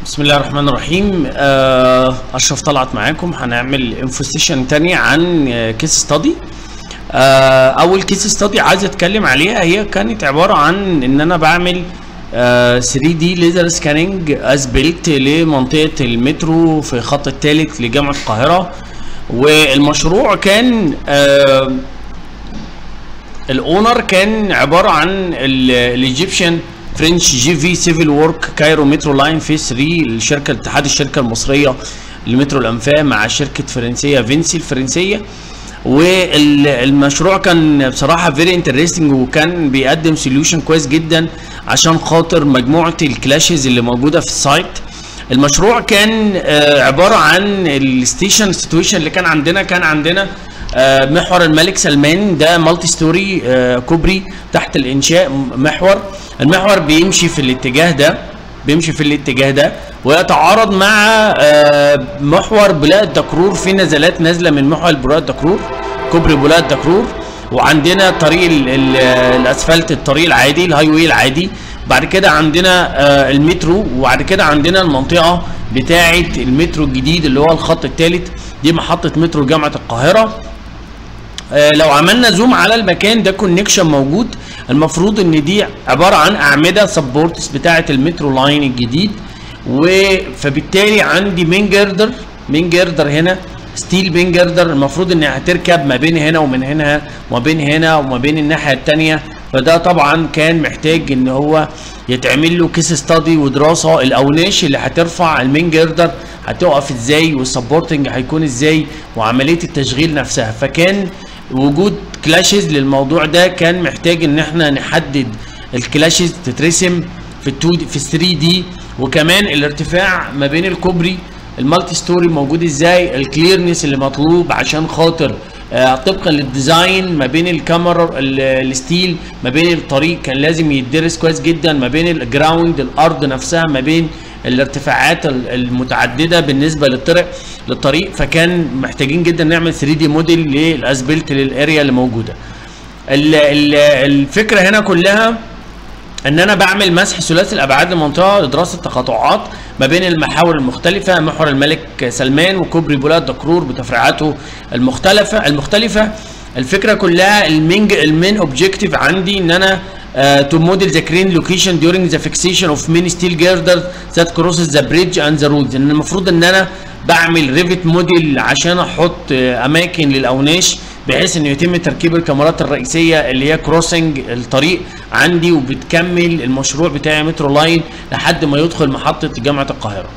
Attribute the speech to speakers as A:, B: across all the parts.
A: بسم الله الرحمن الرحيم آه، اشرف طلعت معاكم هنعمل انفو سيشن تانية عن كيس ستادي اول كيس ستادي عايز اتكلم عليها هي كانت عباره عن ان انا بعمل 3 دي ليزر سكاننج از بيلت لمنطقه المترو في الخط الثالث لجامعه القاهره والمشروع كان آه، الاونر كان عباره عن الايجيبشن فرنش جي في سيفل وورك كايرو مترو لاين في 3 الشركه اتحاد الشركه المصريه لمترو الانفاق مع شركه فرنسيه فينسي الفرنسيه والمشروع كان بصراحه فيري انترستنج وكان بيقدم سوليوشن كويس جدا عشان خاطر مجموعه الكلاشز اللي موجوده في السايت المشروع كان آه، عباره عن الستيشن سيتويشن اللي كان عندنا كان عندنا آه، محور الملك سلمان ده مالتي ستوري آه، كوبري تحت الانشاء محور المحور بيمشي في الاتجاه ده بيمشي في الاتجاه ده ويتعارض مع آه، محور بلاء الدكرور في نزلات نازله من محور بلاء الدكرور كوبري بلاء الدكرور وعندنا طريق ال- ال- الاسفلت الطريق العادي الهاي واي العادي بعد كده عندنا آه، المترو وبعد كده عندنا المنطقه بتاعه المترو الجديد اللي هو الخط الثالث دي محطه مترو جامعه القاهره آه، لو عملنا زوم على المكان ده كونكشن موجود المفروض ان دي عباره عن اعمده سبورتس بتاعه المترو لاين الجديد و فبالتالي عندي مين جردر مين جردر هنا ستيل بين جردر المفروض انها هتركب ما بين هنا ومن هنا وما بين هنا وما بين الناحيه الثانيه فده طبعا كان محتاج ان هو يتعمل له كيس ستادي ودراسه الاوناش اللي هترفع المين جردر هتقف ازاي والسبورتنج هيكون ازاي وعمليه التشغيل نفسها فكان وجود كلاشز للموضوع ده كان محتاج ان احنا نحدد الكلاشز تترسم في ال 2 في 3 دي وكمان الارتفاع ما بين الكوبري المالتي ستوري موجود ازاي الكليرنس اللي مطلوب عشان خاطر آه، طبقا للديزاين ما بين الكاميرا ال- الستيل ما بين الطريق كان لازم يدرس كويس جدا ما بين الجراوند الارض نفسها ما بين الارتفاعات ال- المتعدده بالنسبه للطرق للطريق فكان محتاجين جدا نعمل 3 دي موديل للاسبلت للاريا اللي موجوده ال- ال- الفكره هنا كلها ان انا بعمل مسح ثلاثي الابعاد لمنطقه لدراسه تقاطعات ما بين المحاور المختلفه محور الملك سلمان وكوبري بولاق دكرور بتفريعاته المختلفه المختلفه الفكره كلها المين المين اوبجيكتيف عندي ان انا تو موديل ذا كرين لوكيشن during ذا فيكسيشن اوف مين ستيل جيردر ذات كروسز ذا بريدج اند ذا رودز ان المفروض ان انا بعمل ريفت موديل عشان احط آه، اماكن للاوناش بحيث انه يتم تركيب الكاميرات الرئيسيه اللي هي كروسنج الطريق عندي وبتكمل المشروع بتاعي مترو لاين لحد ما يدخل محطه جامعه القاهره.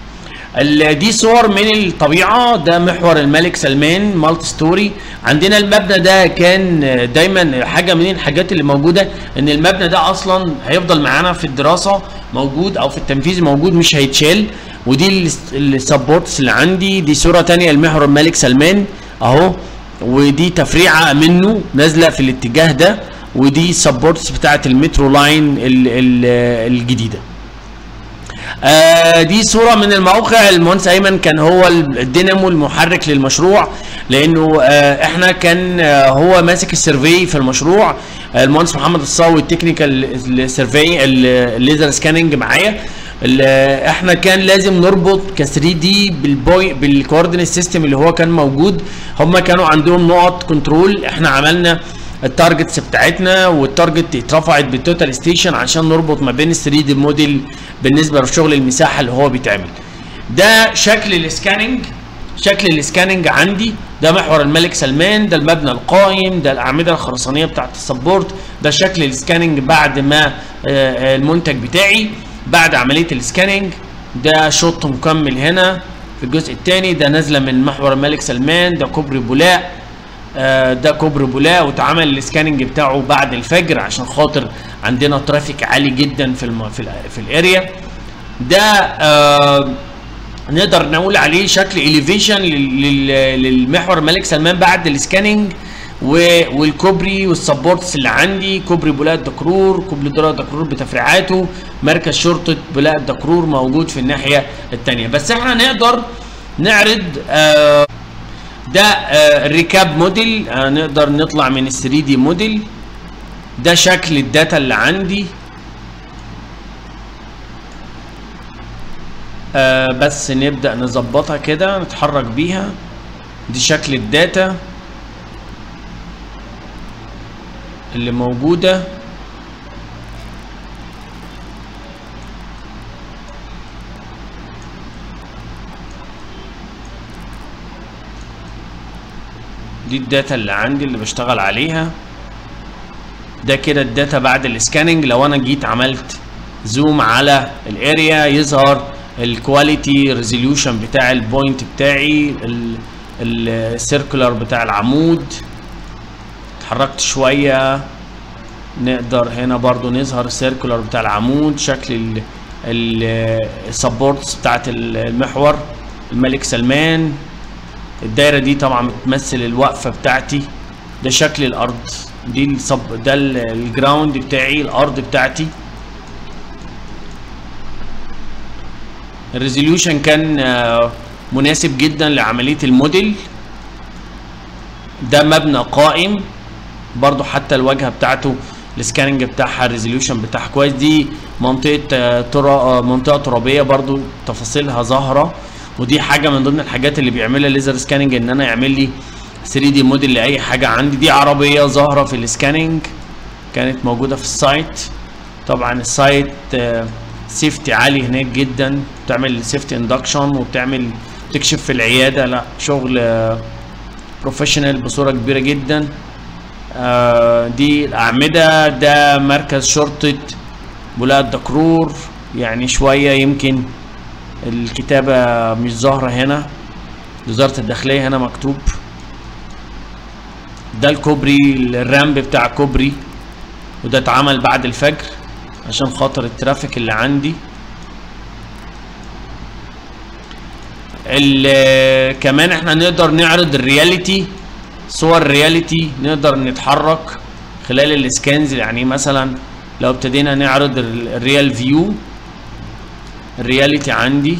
A: ال- دي صور من الطبيعه ده محور الملك سلمان مالتي ستوري عندنا المبنى ده كان دايما حاجه من الحاجات اللي موجوده ان المبنى ده اصلا هيفضل معانا في الدراسه موجود او في التنفيذ موجود مش هيتشال ودي السبورتس اللي عندي دي صوره تانية المحور الملك سلمان اهو ودي تفريعه منه نازله في الاتجاه ده ودي السبورتس بتاعه المترو لاين ال- ال- الجديده آه دي صورة من الموقع المهندس أيمن كان هو الدينامو المحرك للمشروع لأنه آه احنا كان آه هو ماسك السيرفي في المشروع آه المهندس محمد الصاوي التكنيكال السيرفي الليزر سكاننج معايا ال- احنا كان لازم نربط ك 3 دي بالبوي بالكوردينيت سيستم اللي هو كان موجود هم كانوا عندهم نقط كنترول احنا عملنا التارجتس بتاعتنا والتارجت اترفعت بالتوتال ستيشن عشان نربط ما بين ال 3 دي موديل بالنسبه لشغل المساحه اللي هو بيتعمل ده شكل السكاننج شكل السكاننج عندي ده محور الملك سلمان ده المبنى القائم ده الاعمده الخرسانيه بتاعت السبورت ده شكل السكاننج بعد ما آه، آه، المنتج بتاعي بعد عمليه السكاننج ده شوط مكمل هنا في الجزء الثاني ده نازله من محور الملك سلمان ده كوبري بولاق آه، ده كوبري بولاق واتعمل السكاننج بتاعه بعد الفجر عشان خاطر عندنا ترافيك عالي جدا في الم... في, ال... في الاريا ده آه نقدر نقول عليه شكل اليفيشن للمحور الملك سلمان بعد السكاننج و- والكوبري والسبورتس اللي عندي كوبري بولاق الدكرور كوبري بولاق الدكرور بتفريعاته مركز شرطه بولاق الدكرور موجود في الناحيه الثانيه بس احنا نقدر نعرض آه ده آه الريكاب موديل آه نقدر نطلع من ال 3 دي موديل ده شكل الداتا اللي عندي آه بس نبدأ نظبطها كده نتحرك بيها دي شكل الداتا اللي موجودة دي الداتا اللي عندي اللي بشتغل عليها ده كده الداتا بعد السكاننج لو انا جيت عملت زوم على الاريا يظهر الكواليتي ريزوليوشن بتاع البوينت بتاعي السيركولار بتاع العمود اتحركت شويه نقدر هنا برضو نظهر السيركولار بتاع العمود شكل السبورتس بتاعت المحور الملك سلمان الدايره دي طبعا بتمثل الوقفه بتاعتي ده شكل الارض دي الصب ده الجراوند بتاعي الارض بتاعتي الريزوليوشن كان مناسب جدا لعمليه الموديل ده مبنى قائم برضو حتى الواجهه بتاعته السكاننج بتاعها الريزوليوشن بتاعها كويس دي منطقه ترا منطقه ترابيه برضو تفاصيلها ظاهره ودي حاجه من ضمن الحاجات اللي بيعملها الليزر سكاننج ان انا يعمل لي 3 دي موديل لاي حاجه عندي دي عربيه ظاهره في السكاننج كانت موجوده في السايت طبعا السايت سيفتي عالي هناك جدا بتعمل سيفتي اندكشن وبتعمل تكشف في العياده لا شغل بروفيشنال بصوره كبيره جدا دي الاعمده ده مركز شرطه بولاق الدكرور يعني شويه يمكن الكتابه مش ظاهره هنا وزاره الداخليه هنا مكتوب ده الكوبري الرامب بتاع كوبري وده اتعمل بعد الفجر عشان خاطر الترافيك اللي عندي كمان احنا نقدر نعرض الرياليتي صور الرياليتي نقدر نتحرك خلال الاسكانز يعني مثلا لو ابتدينا نعرض الريال فيو الرياليتي عندي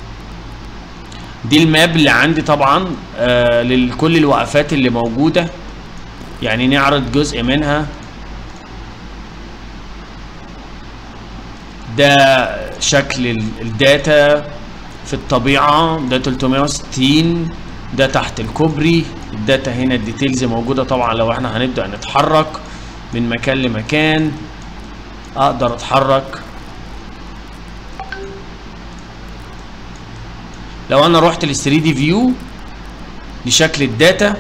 A: دي الماب اللي عندي طبعا آه لكل الوقفات اللي موجوده يعني نعرض جزء منها ده شكل الداتا في الطبيعة ده 360 ده تحت الكوبري الداتا هنا الديتيلز موجودة طبعا لو احنا هنبدأ نتحرك من مكان لمكان اقدر اتحرك لو انا رحت لل 3 دي فيو لشكل الداتا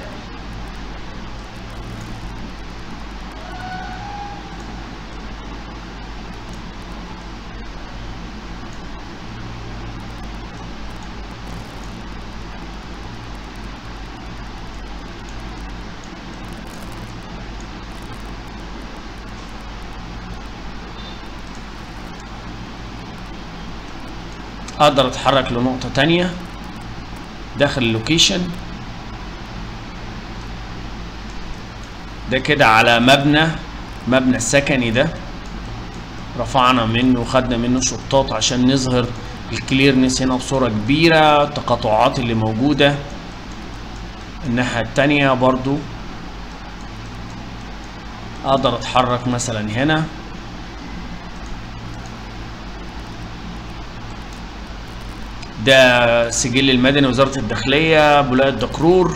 A: اقدر اتحرك لنقطة تانية داخل اللوكيشن ده كده على مبنى مبنى السكني ده رفعنا منه وخدنا منه شطات عشان نظهر الكليرنس هنا بصورة كبيرة التقاطعات اللي موجودة الناحية التانية برضو اقدر اتحرك مثلا هنا ده سجل المدني وزارة الداخلية بولاية دكرور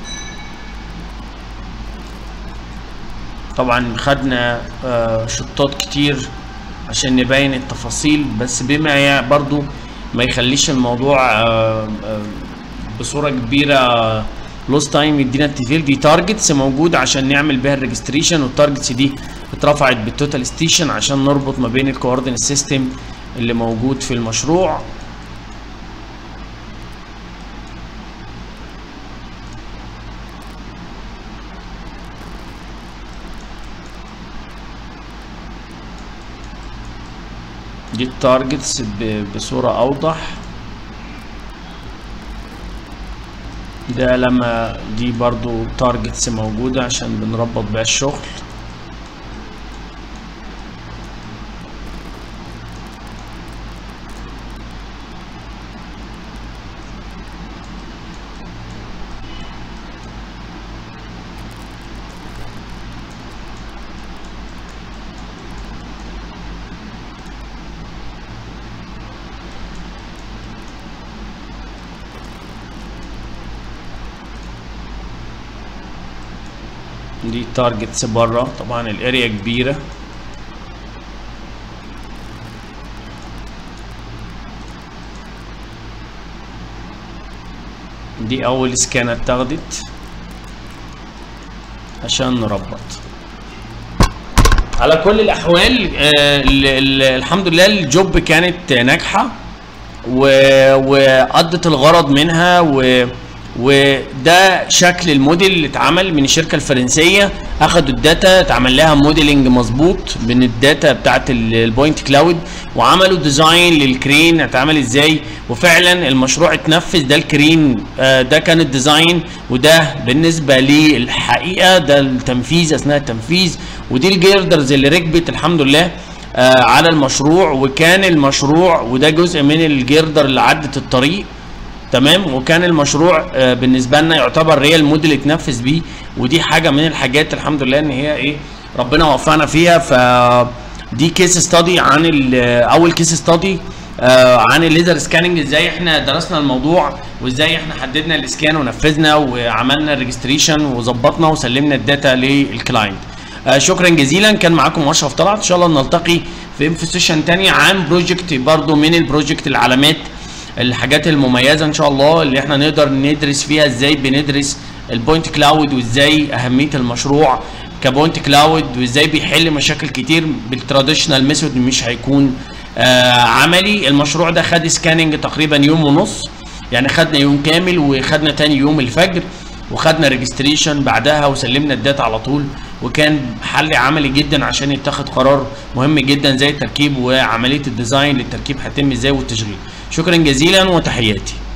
A: طبعا خدنا شطات كتير عشان نبين التفاصيل بس بما برضو ما يخليش الموضوع بصورة كبيرة لوس تايم يدينا التيفيل دي تارجتس موجود عشان نعمل بيها الريجستريشن والتارجتس دي اترفعت بالتوتال ستيشن عشان نربط ما بين الكوردينيت سيستم اللي موجود في المشروع دي التارجتس بصورة أوضح ده لما دي برضو تارجتس موجودة عشان بنربط بيها الشغل دي تارجتس بره طبعا الاريا كبيره دي اول سكانة اتاخدت عشان نربط على كل الاحوال آه ال ال الحمد لله الجوب كانت ناجحه وادت الغرض منها و وده شكل الموديل اللي اتعمل من الشركه الفرنسيه اخدوا الداتا اتعمل لها موديلنج مظبوط من الداتا بتاعت البوينت كلاود وعملوا ديزاين للكرين اتعمل ازاي وفعلا المشروع اتنفذ ده الكرين آه ده كان الديزاين وده بالنسبه للحقيقه ده التنفيذ اثناء التنفيذ ودي الجيردرز اللي ركبت الحمد لله آه على المشروع وكان المشروع وده جزء من الجيردر اللي عدت الطريق تمام وكان المشروع آه بالنسبه لنا يعتبر ريال موديل اتنفذ بيه ودي حاجه من الحاجات الحمد لله ان هي ايه ربنا وفقنا فيها ف دي كيس ستادي عن اول كيس ستادي آه عن الليزر سكاننج ازاي احنا درسنا الموضوع وازاي احنا حددنا الاسكان ونفذنا وعملنا الريجستريشن وظبطنا وسلمنا الداتا للكلاينت آه شكرا جزيلا كان معاكم اشرف طلعت ان شاء الله نلتقي في انفو سيشن تاني عن بروجكت برضو من البروجكت العلامات الحاجات المميزه ان شاء الله اللي احنا نقدر ندرس فيها ازاي بندرس البوينت كلاود وازاي اهميه المشروع كبوينت كلاود وازاي بيحل مشاكل كتير بالتراديشنال ميثود مش هيكون آه عملي المشروع ده خد سكاننج تقريبا يوم ونص يعني خدنا يوم كامل وخدنا تاني يوم الفجر وخدنا ريجستريشن بعدها وسلمنا الداتا على طول وكان حل عملي جدا عشان يتخذ قرار مهم جدا زي التركيب وعمليه الديزاين للتركيب هتتم ازاي والتشغيل شكرا جزيلا وتحياتي